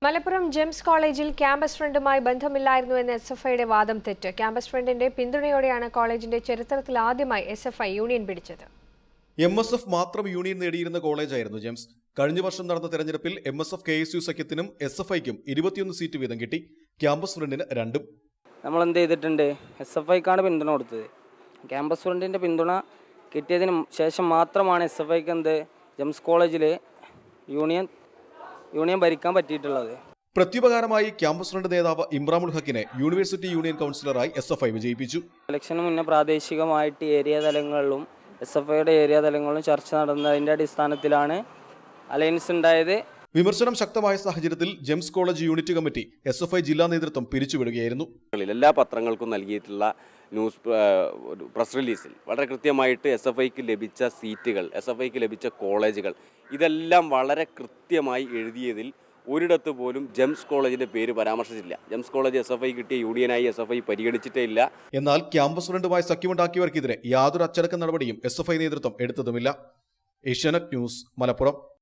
മലപ്പുറം ജെംസ് കോളേജിൽ ക്യാമ്പസ് ഫ്രണ്ടുമായി ബന്ധമില്ലായിരുന്നു എന്ന എസ് എഫ് ഐയുടെ വാദം തെറ്റ് ക്യാമ്പസ് ഫ്രണ്ടിന്റെ പിന്തുണയോടെയാണ് കോളേജിന്റെ ചരിത്രത്തിൽ ആദ്യമായി എസ് എഫ് ഐ യൂണിയൻ പിടിച്ചത് എം എസ് എഫ് മാത്രം യൂണിയൻ നേടിയിരുന്ന കോളേജായിരുന്നു ജെംസ് കഴിഞ്ഞ വർഷം നടന്ന തെരഞ്ഞെടുപ്പിൽ M S F K S U സഖ്യത്തിനും എസ് എഫ് ഐക്കും ഇരുപത്തിയൊന്ന് സീറ്റ് വീതം കിട്ടി ക്യാമ്പസ് ഫ്രണ്ടിന് രണ്ടും നമ്മൾ എന്ത് ചെയ്തിട്ടുണ്ട് എസ് എഫ് ഐക്കാണ് പിന്തുണ കൊടുത്തത് ക്യാമ്പസ് ഫ്രണ്ടിൻ്റെ പിന്തുണ കിട്ടിയതിന് ശേഷം മാത്രമാണ് എസ് എഫ് ഐക്ക് എന്ത് ജെംസ് കോളേജിൽ യൂണിയൻ യൂണിയൻ ഭരിക്കാൻ പറ്റിയിട്ടുള്ളത് പ്രത്യുപകാരമായി ക്യാമ്പസ് ഫ്രണ്ട് നേതാവ് ഇമ്രാമുൽ ഹക്കിനെ യൂണിവേഴ്സിറ്റി യൂണിയൻ കൗൺസിലറായി എസ് എഫ് ഐ വിജയിപ്പിച്ചു ഇലക്ഷന് മുന്നേ പ്രാദേശികമായിട്ട് ഏരിയ തലങ്ങളിലും എസ് എഫ് ഐയുടെ ഏരിയ തലങ്ങളിലും ചർച്ച നടന്നതിൻ്റെ അടിസ്ഥാനത്തിലാണ് അലയൻസ് ഉണ്ടായത് വിമർശനം ശക്തമായ സാഹചര്യത്തിൽ Gems college unit committee S F I ജില്ലാ നേതൃത്വം പിരിച്ചുവിടുകയായിരുന്നു ങ്ങളിൽ എല്ലാ പത്രങ്ങൾക്കും നൽകിയിട്ടുള്ള ന്യൂസ് ആ, ഒരു പ്രസ് റിലീസിൽ വളരെ കൃത്യമായിട്ട് എസ് എഫ് ഐക്ക് ലഭിച്ച സീറ്റുകൾ എസ് എഫ് ഐക്ക് ലഭിച്ച കോളേജുകൾ ഇതെല്ലാം വളരെ കൃത്യമായി എഴുതിയതിൽ ഒരിടത്ത് പോലും ജെംസ് കോളേജിൻ്റെ പേര് പരാമർശിച്ചില്ല Gems college S F I കിട്ടിയ യൂണിയനായി എസ് എഫ് ഐ പരിഗണിച്ചിട്ടേ ഇല്ല എന്നാൽ ക്യാമ്പസ് ഫ്രണ്ടുമായി സഖ്യമുണ്ടാക്കിയവർക്കെതിരെ യാതൊരു അച്ചടക്ക നടപടിയും എസ് എഫ് ഐ നേതൃത്വം എടുത്തതുമില്ല ഏഷ്യാനെറ്റ് ന്യൂസ് മലപ്പുറം